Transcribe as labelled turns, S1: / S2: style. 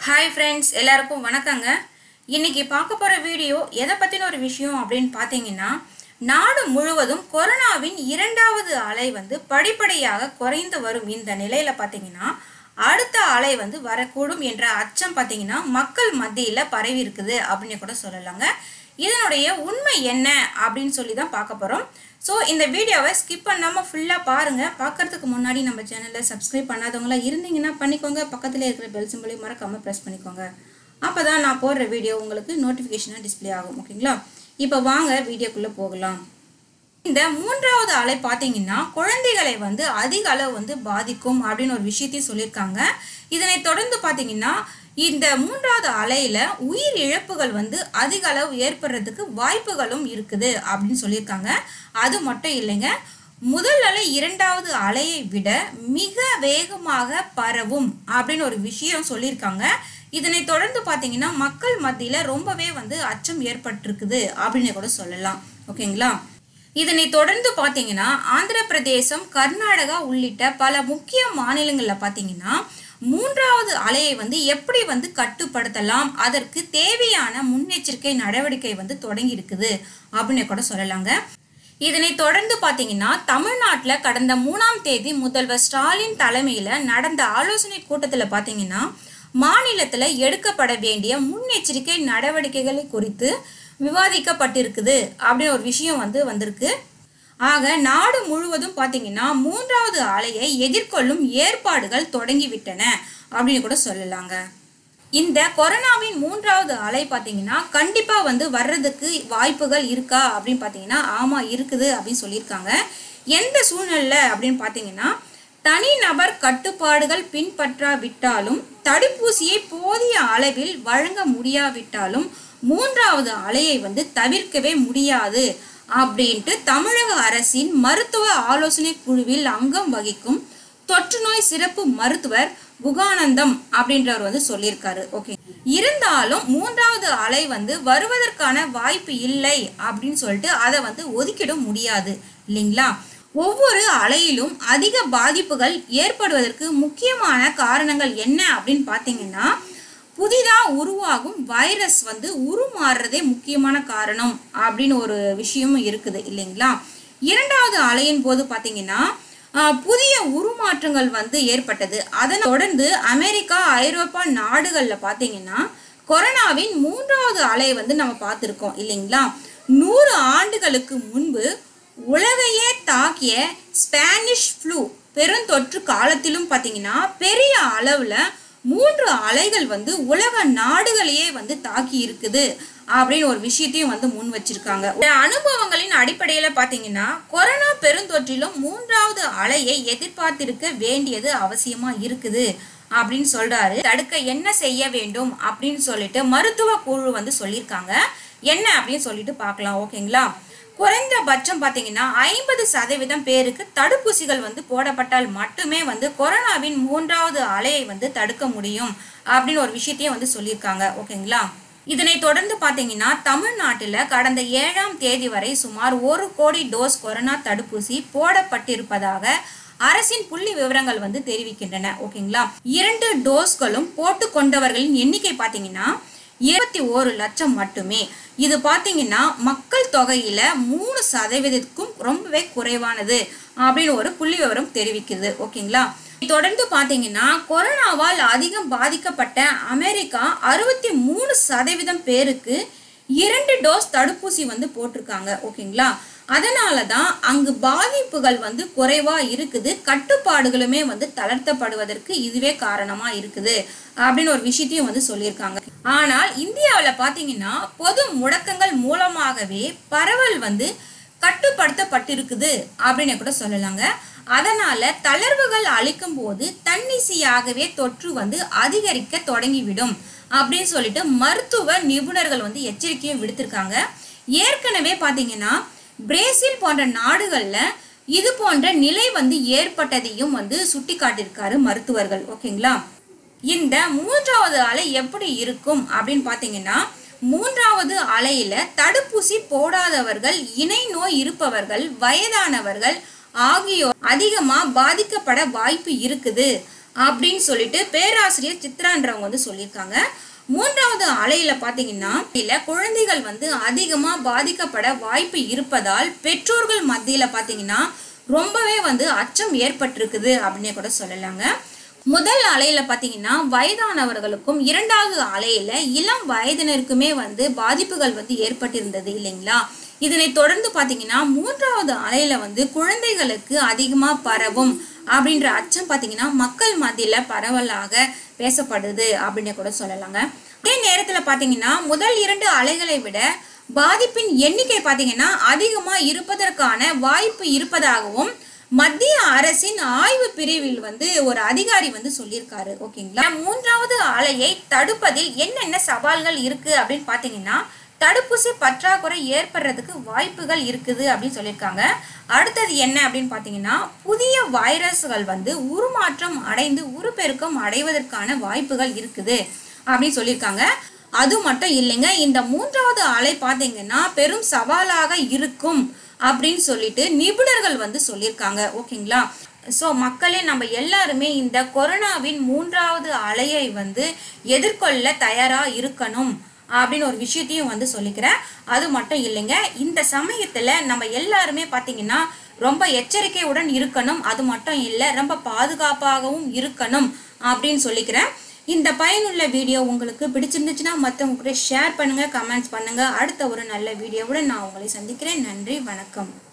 S1: hi friends எல்லாருக்கும் வணக்கங்க இன்னைக்கு பார்க்க போகிற வீடியோ எதை பற்றின ஒரு விஷயம் அப்படின்னு பார்த்தீங்கன்னா நாடு முழுவதும் கொரோனாவின் இரண்டாவது அலை வந்து படிப்படியாக குறைந்து வரும் இந்த நிலையில் பார்த்தீங்கன்னா அடுத்த அலை வந்து வரக்கூடும் என்ற அச்சம் பார்த்தீங்கன்னா மக்கள் மத்தியில் பரவி இருக்குது அப்படின்னு கூட சொல்லலாங்க இதனுடைய உண்மை என்ன அப்படின்னு சொல்லி தான் பார்க்க போகிறோம் ஸோ இந்த வீடியோவை ஸ்கிப் பண்ணாமல் ஃபுல்லாக பாருங்கள் பார்க்கறதுக்கு முன்னாடி நம்ம சேனலை சப்ஸ்கிரைப் பண்ணாதவங்களா இருந்தீங்கன்னா பண்ணிக்கோங்க பக்கத்தில் இருக்கிற பெல் சிம்பிளையும் மறக்காமல் ப்ரெஸ் பண்ணிக்கோங்க அப்போ தான் நான் போடுற வீடியோ உங்களுக்கு நோட்டிஃபிகேஷனாக டிஸ்ப்ளே ஆகும் ஓகேங்களா இப்போ வாங்க வீடியோக்குள்ளே போகலாம் இந்த மூன்றாவது அலை பார்த்தீங்கன்னா குழந்தைகளை வந்து அதிக அளவு வந்து பாதிக்கும் அப்படின்னு ஒரு விஷயத்தையும் சொல்லியிருக்காங்க இதனை தொடர்ந்து பார்த்தீங்கன்னா இந்த மூன்றாவது அலையில உயிர் இழப்புகள் வந்து அதிக அளவு ஏற்படுறதுக்கு வாய்ப்புகளும் இருக்குது அப்படின்னு சொல்லியிருக்காங்க அது மட்டும் இல்லைங்க முதல் அலை இரண்டாவது அலையை விட மிக வேகமாக பரவும் அப்படின்னு ஒரு விஷயம் சொல்லியிருக்காங்க இதனை தொடர்ந்து பார்த்தீங்கன்னா மக்கள் மத்தியில் ரொம்பவே வந்து அச்சம் ஏற்பட்டிருக்குது அப்படின்னு கூட சொல்லலாம் ஓகேங்களா இதனை தொடர்ந்து பார்த்தீங்கன்னா ஆந்திர பிரதேசம் கர்நாடகா உள்ளிட்ட பல முக்கிய மாநிலங்களில் பார்த்தீங்கன்னா மூன்றாவது அலையை வந்து எப்படி வந்து கட்டுப்படுத்தலாம் அதற்கு தேவையான முன்னெச்சரிக்கை நடவடிக்கை வந்து தொடங்கி இருக்குது அப்படின்னு கூட சொல்லலாங்க இதனை தொடர்ந்து பார்த்தீங்கன்னா தமிழ்நாட்டில் கடந்த மூணாம் தேதி முதல்வர் ஸ்டாலின் தலைமையில் நடந்த ஆலோசனை கூட்டத்தில் பார்த்தீங்கன்னா மாநிலத்தில் எடுக்கப்பட வேண்டிய முன்னெச்சரிக்கை நடவடிக்கைகளை குறித்து விவாதிக்கப்பட்டிருக்குது அப்படின்னு ஒரு விஷயம் வந்து வந்திருக்கு ஆக நாடு முழுவதும் பார்த்தீங்கன்னா மூன்றாவது அலையை எதிர்கொள்ளும் ஏற்பாடுகள் தொடங்கிவிட்டன அப்படின்னு கூட சொல்லலாங்க இந்த கொரோனாவின் மூன்றாவது அலை பார்த்தீங்கன்னா கண்டிப்பாக வந்து வர்றதுக்கு வாய்ப்புகள் இருக்கா அப்படின்னு பார்த்தீங்கன்னா ஆமாம் இருக்குது அப்படின்னு சொல்லியிருக்காங்க எந்த சூழ்நிலை அப்படின்னு பார்த்தீங்கன்னா தனிநபர் கட்டுப்பாடுகள் பின்பற்றாவிட்டாலும் தடுப்பூசியை போதிய அளவில் வழங்க முடியாவிட்டாலும் மூன்றாவது அலையை வந்து தவிர்க்கவே முடியாது அப்படின்ட்டு தமிழக அரசின் மருத்துவ ஆலோசனை குழுவில் அங்கம் வகிக்கும் தொற்று நோய் சிறப்பு மருத்துவர் குகானந்தம் அப்படின்றவர் வந்து சொல்லியிருக்காரு ஓகே இருந்தாலும் மூன்றாவது அலை வந்து வருவதற்கான வாய்ப்பு இல்லை அப்படின்னு சொல்லிட்டு அதை வந்து ஒதுக்கிட முடியாது இல்லைங்களா ஒவ்வொரு அலையிலும் அதிக பாதிப்புகள் ஏற்படுவதற்கு முக்கியமான காரணங்கள் என்ன அப்படின்னு பார்த்தீங்கன்னா புதிதாக உருவாகும் வைரஸ் வந்து உருமாறுறதே முக்கியமான காரணம் அப்படின்னு ஒரு விஷயமும் இருக்குது இல்லைங்களா இரண்டாவது அலையின் போது பார்த்தீங்கன்னா புதிய உருமாற்றங்கள் வந்து ஏற்பட்டது அதனை தொடர்ந்து அமெரிக்கா ஐரோப்பா நாடுகளில் பார்த்தீங்கன்னா கொரோனாவின் மூன்றாவது அலை வந்து நம்ம பார்த்துருக்கோம் இல்லைங்களா நூறு ஆண்டுகளுக்கு முன்பு உலகையே தாக்கிய ஸ்பானிஷ் ஃப்ளூ பெருந்தொற்று காலத்திலும் பார்த்தீங்கன்னா பெரிய அளவில் மூன்று அலைகள் வந்து உலக நாடுகளையே வந்து தாக்கி இருக்குது அப்படின்னு ஒரு விஷயத்தையும் வந்து முன் வச்சிருக்காங்க இந்த அனுபவங்களின் அடிப்படையில் பார்த்தீங்கன்னா கொரோனா பெருந்தொற்றிலும் மூன்றாவது அலையை எதிர்பார்த்திருக்க வேண்டியது அவசியமா இருக்குது அப்படின்னு சொல்றாரு தடுக்க என்ன செய்ய வேண்டும் அப்படின்னு சொல்லிட்டு மருத்துவ குழு வந்து சொல்லியிருக்காங்க என்ன அப்படின்னு சொல்லிட்டு பார்க்கலாம் ஓகேங்களா குறைந்தபட்சம் பார்த்தீங்கன்னா ஐம்பது சதவீதம் பேருக்கு தடுப்பூசிகள் வந்து போடப்பட்டால் மட்டுமே வந்து கொரோனாவின் மூன்றாவது அலையை வந்து தடுக்க முடியும் அப்படின்னு ஒரு விஷயத்தையும் வந்து சொல்லியிருக்காங்க ஓகேங்களா இதனை தொடர்ந்து பார்த்தீங்கன்னா தமிழ்நாட்டில் கடந்த ஏழாம் தேதி வரை சுமார் ஒரு கோடி டோஸ் கொரோனா தடுப்பூசி போடப்பட்டிருப்பதாக அரசின் புள்ளி விவரங்கள் வந்து தெரிவிக்கின்றன ஓகேங்களா இரண்டு டோஸ்களும் போட்டு கொண்டவர்களின் எண்ணிக்கை பார்த்தீங்கன்னா இருபத்தி ஓரு லட்சம் மட்டுமே இது பார்த்தீங்கன்னா மக்கள் தொகையில மூணு சதவீதத்துக்கும் ரொம்பவே குறைவானது அப்படின்னு ஒரு புள்ளி விவரம் தெரிவிக்குது ஓகேங்களா தொடர்ந்து பார்த்தீங்கன்னா கொரோனாவால் அதிகம் பாதிக்கப்பட்ட அமெரிக்கா அறுபத்தி மூணு சதவீதம் பேருக்கு இரண்டு டோஸ் தடுப்பூசி வந்து போட்டிருக்காங்க ஓகேங்களா அதனால தான் அங்கு பாதிப்புகள் வந்து குறைவா இருக்குது கட்டுப்பாடுகளுமே வந்து தளர்த்தப்படுவதற்கு இதுவே காரணமா இருக்குது அப்படின்னு ஒரு விஷயத்தையும் வந்து சொல்லியிருக்காங்க ஆனால் இந்தியாவில் பார்த்தீங்கன்னா பொது முடக்கங்கள் மூலமாகவே பரவல் வந்து கட்டுப்படுத்தப்பட்டிருக்குது அப்படின்னு கூட சொல்லலாங்க அதனால தளர்வுகள் அளிக்கும் போது தன்னிசையாகவே தொற்று வந்து அதிகரிக்க தொடங்கிவிடும் அப்படின்னு சொல்லிட்டு மருத்துவ நிபுணர்கள் வந்து எச்சரிக்கையும் விடுத்திருக்காங்க ஏற்கனவே பார்த்தீங்கன்னா பிரேசில் போன்ற நாடுகளில் இது போன்ற நிலை வந்து ஏற்பட்டதையும் வந்து சுட்டி காட்டியிருக்காரு மருத்துவர்கள் ஓகேங்களா இந்த மூன்றாவது அலை எப்படி இருக்கும் அப்படின்னு பார்த்தீங்கன்னா மூன்றாவது அலையில தடுப்பூசி போடாதவர்கள் இணை நோய் இருப்பவர்கள் வயதானவர்கள் ஆகியோர் அதிகமா பாதிக்கப்பட வாய்ப்பு இருக்குது அப்படின்னு சொல்லிட்டு பேராசிரியர் சித்ரான்றவங்க வந்து சொல்லியிருக்காங்க மூன்றாவது அலையில பாத்தீங்கன்னா இல்ல குழந்தைகள் வந்து அதிகமா பாதிக்கப்பட வாய்ப்பு இருப்பதால் பெற்றோர்கள் மத்தியில பாத்தீங்கன்னா ரொம்பவே வந்து அச்சம் ஏற்பட்டிருக்குது அப்படின்னே கூட சொல்லலாங்க முதல் அலையில பாத்தீங்கன்னா வயதானவர்களுக்கும் இரண்டாவது அலையில இளம் வயதினருக்குமே வந்து பாதிப்புகள் வந்து ஏற்பட்டிருந்தது இல்லைங்களா இதனை தொடர்ந்து பாத்தீங்கன்னா மூன்றாவது அலையில வந்து குழந்தைகளுக்கு அதிகமா பரவும் அப்படின்ற அச்சம் பாத்தீங்கன்னா மக்கள் மத்தியில பரவலாக பேசப்படுது அப்படின்னு கூட சொல்லலாங்க அதே நேரத்துல பாத்தீங்கன்னா முதல் இரண்டு அலைகளை விட பாதிப்பின் எண்ணிக்கை பாத்தீங்கன்னா அதிகமா இருப்பதற்கான வாய்ப்பு இருப்பதாகவும் மத்திய அரசின் ஆய்வு பிரிவில் வந்து ஒரு அதிகாரி வந்து சொல்லியிருக்காரு ஓகேங்களா மூன்றாவது அலையை தடுப்பதில் என்னென்ன சவால்கள் இருக்கு அப்படின்னு பாத்தீங்கன்னா தடுப்பூசி பற்றாக்குறை ஏற்படுறதுக்கு வாய்ப்புகள் இருக்குது அப்படின்னு சொல்லியிருக்காங்க அடுத்தது என்ன அப்படின்னு பார்த்தீங்கன்னா புதிய வைரஸ்கள் வந்து உருமாற்றம் அடைந்து உருப்பெருக்கம் அடைவதற்கான வாய்ப்புகள் இருக்குது அப்படின்னு சொல்லியிருக்காங்க அது மட்டும் இல்லைங்க இந்த மூன்றாவது அலை பார்த்தீங்கன்னா பெரும் சவாலாக இருக்கும் அப்படின்னு சொல்லிட்டு நிபுணர்கள் வந்து சொல்லியிருக்காங்க ஓகேங்களா ஸோ மக்களே நம்ம எல்லாருமே இந்த கொரோனாவின் மூன்றாவது அலையை வந்து எதிர்கொள்ள தயாராக இருக்கணும் அப்படின்னு ஒரு விஷயத்தையும் வந்து சொல்லிக்கிறேன் அது மட்டும் இல்லைங்க இந்த சமயத்தில் நம்ம எல்லாருமே பார்த்தீங்கன்னா ரொம்ப எச்சரிக்கையுடன் இருக்கணும் அது மட்டும் இல்லை ரொம்ப பாதுகாப்பாகவும் இருக்கணும் அப்படின்னு சொல்லிக்கிறேன் இந்த பயனுள்ள வீடியோ உங்களுக்கு பிடிச்சிருந்துச்சுன்னா மற்றவங்க கூட ஷேர் பண்ணுங்கள் கமெண்ட்ஸ் பண்ணுங்கள் அடுத்த ஒரு நல்ல வீடியோவுடன் நான் உங்களை சந்திக்கிறேன் நன்றி வணக்கம்